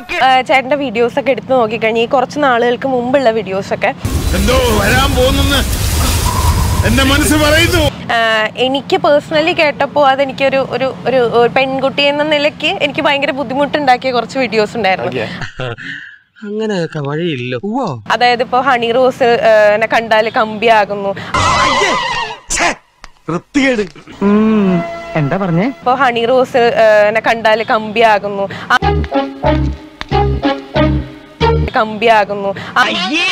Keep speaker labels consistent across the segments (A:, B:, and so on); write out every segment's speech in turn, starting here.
A: ആ, ചേട്ടന്റെ വീഡിയോസ് ഒക്കെ എടുത്ത് നോക്കിക്കഴിഞ്ഞാൽ ഈ കുറച്ച് നാളുകൾക്ക് മുമ്പുള്ള വീഡിയോസ് ഒക്കെ
B: എന്തോ വരാൻ പോകുന്നെന്ന് എന്റെ മനസ്സ് പറയുന്നു
A: ആ, എനിക്ക് പേഴ്സണലി കേട്ടപ്പോൾ അതെനിക്കൊരു ഒരു ഒരു ഒരു പെൺകുട്ടി എന്ന നിലയ്ക്ക് എനിക്ക് ഭയങ്കര ബുദ്ധിമുട്ടുണ്ടാക്കിയ കുറച്ച് വീഡിയോസ് ഉണ്ടായിരുന്നു
C: അങ്ങനെയൊക്കെ വഴിയില്ല ഉവ്വോ
A: അതായത് ഇപ്പോൾ ഹണി റോസ് എന്നെ കണ്ടാൽ കമ്പിയാകുന്നു
D: എന്താ പറഞ്ഞേ
A: ഇപ്പോൾ ഹണി റോസ് എന്നെ കണ്ടാൽ കമ്പിയാകുന്നു ആ- കമ്പിയാകുന്നു ആ-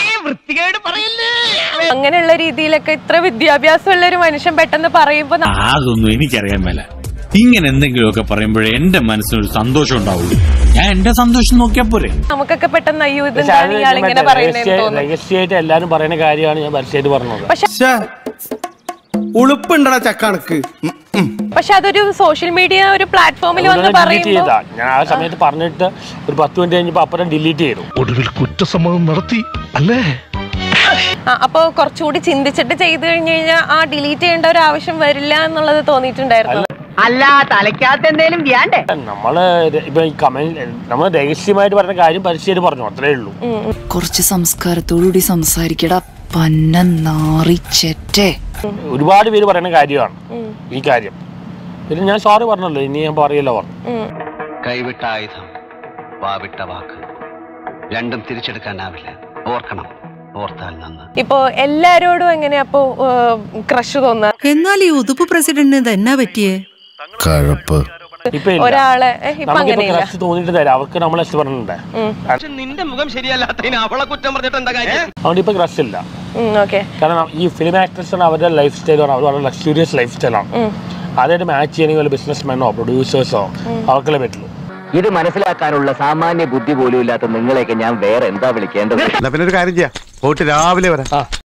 A: അങ്ങനെയുള്ള രീതിയിലൊക്കെ ഇത്ര വിദ്യാഭ്യാസമുള്ള ഒരു മനുഷ്യൻ പെട്ടെന്ന് പറയുമ്പോൾ ന-
E: അതൊന്നും എനിക്കറിയാൻ മേല ഇങ്ങനെ എന്തെങ്കിലുമൊക്കെ പറയുമ്പോഴേ എന്റെ മനസ്സിനൊരു സന്തോഷം ഉണ്ടാവുള്ളൂ ഞാൻ എന്റെ സന്തോഷം നോക്കിയാ പോരെ
A: നമുക്കൊക്കെ പെട്ടെന്ന് അയ്യോ ഇതെന്താണ് ഇയാൾ ഇങ്ങനെ പറയുന്നതെന്ന് തോന്നും
C: രഹസ്യമായിട്ട് എല്ലാരും പറയുന്ന കാര്യമാണ് ഞാൻ പരസ്യമായിട്ട് പറഞ്ഞത്
A: പക്ഷെ
F: ഉളുപ്പുണ്ടടാ ചക്കണക്ക്
A: പക്ഷെ അതൊരു സോഷ്യൽ മീഡിയ ഒരു പ്ലാറ്റ്ഫോമിൽ വന്ന്
C: ഡിലീറ്റ്
A: പറയുമ്പോൾ
C: ചെയ്താ ഞാൻ ആ സമയത്ത് പറഞ്ഞിട്ട് ഒരു പത്ത് മിനിറ്റ് കഴിഞ്ഞപ്പോ അപ്പുറം ഡിലീറ്റ് ചെയ്തു
B: ഒടുവിൽ കുറ്റസമ്മതം നടത്തി അല്ലേ
A: ആ, അപ്പൊ കുറച്ചുകൂടി ചിന്തിച്ചിട്ട് ചെയ്തു കഴിഞ്ഞു കഴിഞ്ഞാൽ ആ ഡിലീറ്റ് ചെയ്യേണ്ട ഒരു ആവശ്യം വരില്ല എന്നുള്ളത് തോന്നിയിട്ടുണ്ടായിരുന്നു
D: അല്ല തലയ്ക്കകത്ത് എന്തേലും വ്യാണ്ടേ
C: നമ്മള് ര- ഇപ്പൊ ഈ കമന്റ് നമ്മൾ രഹസ്യമായിട്ട് പറഞ്ഞ കാര്യം പരസ്യമായിട്ട് പറഞ്ഞു അത്രേ ഉള്ളൂ
G: കുറച്ച് സംസ്കാരത്തോടുകൂടി സംസാരിക്കടാ പന്ന നാറിച്ചെറ്റേ
C: ഒരുപാട് പേര് പറയുന്ന കാര്യമാണ് ഈ കാര്യം പിന്നെ ഞാൻ സോറി പറഞ്ഞല്ലോ ഇനി ഞാൻ പറയില്ല പറഞ്ഞു
H: കൈവിട്ട ആയുധം വാവിട്ട വാക്ക് രണ്ടും തിരിച്ചെടുക്കാനാവില്ല ഓർക്കണം ഓർത്താൽ നന്ന്
A: ഇപ്പൊ എല്ലാരോടും എങ്ങനെയാ അപ്പൊ ക്രഷ് തോന്നുക
G: എന്നാൽ ഈ ഉതുപ്പ് പ്രസിഡന്റിന് ഇതെന്നാ പറ്റിയേ
B: കഴപ്പ്
C: ഇപ്പൊ ഇല്ല.
A: ഒരാളെ ഏ, ഇപ്പൊ
C: നമുക്കിപ്പോ
A: അങ്ങനെയില്ല
C: ക്രഷ് തോന്നിയിട്ട് തരാം അവർക്ക് നമ്മൾ ഇഷ്ടപ്പെടുന്നുണ്ട്
D: നിന്റെ മുഖം ശരിയല്ലാത്തതിന് അവളെ കുറ്റം പറഞ്ഞിട്ട് എന്താ കാര്യം
C: അതുകൊണ്ട് ഇപ്പൊ ക്രഷ് ഇല്ല
A: ഓക്കെ
C: കാരണം ഈ ഫിലിം ആക്ടേഴ്സ് അവരുടെ ലൈഫ് സ്റ്റൈലാണ് അവർ വളരെ ലക്ഷൂരിയസ് ലൈഫ് സ്റ്റൈലാണ് അതായിട്ട് മാച്ച് ചെയ്യണമെങ്കിൽ വല്ല ബിസിനസ് മാനോ പ്രൊഡ്യൂസേഴ്സോ അവർക്കല്ലേ പറ്റുള്ളൂ
D: ഇത് മനസ്സിലാക്കാനുള്ള സാമാന്യ ബുദ്ധി പോലും ഇല്ലാത്ത നിങ്ങളെയൊക്കെ ഞാൻ വേറെ എന്താ വിളിക്കേണ്ടത്
B: എന്നാ പിന്നെ ഒരു കാര്യം ചെയ്യാം പോയിട്ട് രാവിലെ വരാം